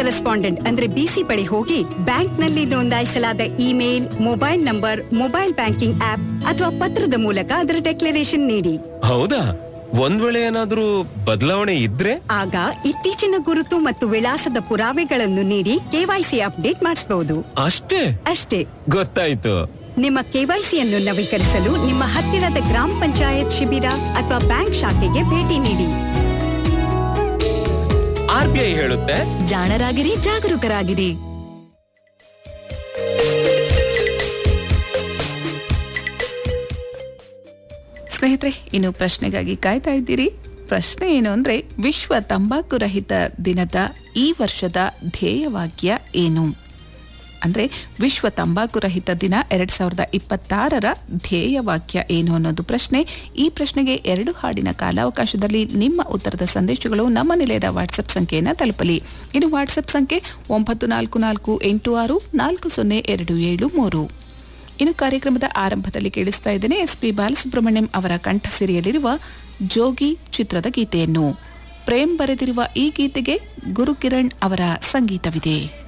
correspondent ಅಂದ್ರೆ ಬಿಸಿ ಬಳಿ ಹೋಗಿ ಬ್ಯಾಂಕ್ನಲ್ಲಿ ನೋಂದಾಯಿಸಲಾದ email mobile number mobile banking app ಅಥವಾ ಪತ್ರದ ಮೂಲಕ ಅದರ ಡೆಕ್ಲರೇಷನ್ ನೀಡಿ ಹೌದಾ ಒಂದ್ ವೇಳೆ ಏನಾದ್ರೂ ಬದಲಾವಣೆ ಇದ್ರೆ ಆಗ ಇತ್ತೀಚಿನ ಗುರುತು ಮತ್ತು ವಿಳಾಸದ ಪುರಾವೆಗಳನ್ನು ನೀಡಿ ಕೆವೈಸಿ ಅಪ್ಡೇಟ್ ಮಾಡಿಸಬಹುದು ಅಷ್ಟೇ ಅಷ್ಟೇ ಗೊತ್ತಾಯ್ತು ನಿಮ್ಮ ಕೆವೈಸಿಯನ್ನು ನವೀಕರಿಸಲು ನಿಮ್ಮ ಹತ್ತಿರದ ಗ್ರಾಮ ಪಂಚಾಯತ್ ಶಿಬಿರ ಅಥವಾ ಬ್ಯಾಂಕ್ ಶಾಖೆಗೆ ಭೇಟಿ ನೀಡಿ ಆರ್ ಬಿ ಐ ಹೇಳುತ್ತೆ ಜಾಣರಾಗಿರಿ ಜಾಗರೂಕರಾಗಿರಿ ಸ್ನೇಹಿತರೆ ಇನ್ನು ಪ್ರಶ್ನೆಗಾಗಿ ಕಾಯ್ತಾ ಇದ್ದೀರಿ ಪ್ರಶ್ನೆ ಏನು ಅಂದ್ರೆ ವಿಶ್ವ ತಂಬಾಕು ರಹಿತ ದಿನದ ಈ ವರ್ಷದ ಧ್ಯೇಯವಾಕ್ಯ ಏನು ಅಂದ್ರೆ ವಿಶ್ವ ತಂಬಾಕು ರಹಿತ ದಿನ ಎರಡ್ ಸಾವಿರದ ಇಪ್ಪತ್ತಾರರ ಧ್ಯೇಯವಾಕ್ಯ ಏನು ಅನ್ನೋದು ಪ್ರಶ್ನೆ ಈ ಪ್ರಶ್ನೆಗೆ ಎರಡು ಹಾಡಿನ ಕಾಲಾವಕಾಶದಲ್ಲಿ ನಿಮ್ಮ ಉತ್ತರದ ಸಂದೇಶಗಳು ನಮ್ಮ ನಿಲಯದ ವಾಟ್ಸಪ್ ಸಂಖ್ಯೆಯನ್ನು ತಲುಪಲಿ ಇನ್ನು ವಾಟ್ಸಪ್ ಸಂಖ್ಯೆ ಒಂಬತ್ತು ನಾಲ್ಕು ನಾಲ್ಕು ಎಂಟು ಆರು ನಾಲ್ಕು ಸೊನ್ನೆ ಎರಡು ಏಳು ಮೂರು ಇನ್ನು ಕಾರ್ಯಕ್ರಮದ ಆರಂಭದಲ್ಲಿ ಕೇಳಿಸ್ತಾ ಇದ್ದೇನೆ ಎಸ್ ಪಿ ಬಾಲಸುಬ್ರಹ್ಮಣ್ಯಂ ಅವರ ಕಂಠಸಿರಿಯಲ್ಲಿರುವ ಜೋಗಿ ಚಿತ್ರದ ಗೀತೆಯನ್ನು ಪ್ರೇಮ್ ಬರೆದಿರುವ ಈ ಗೀತೆಗೆ ಗುರುಕಿರಣ್ ಅವರ ಸಂಗೀತವಿದೆ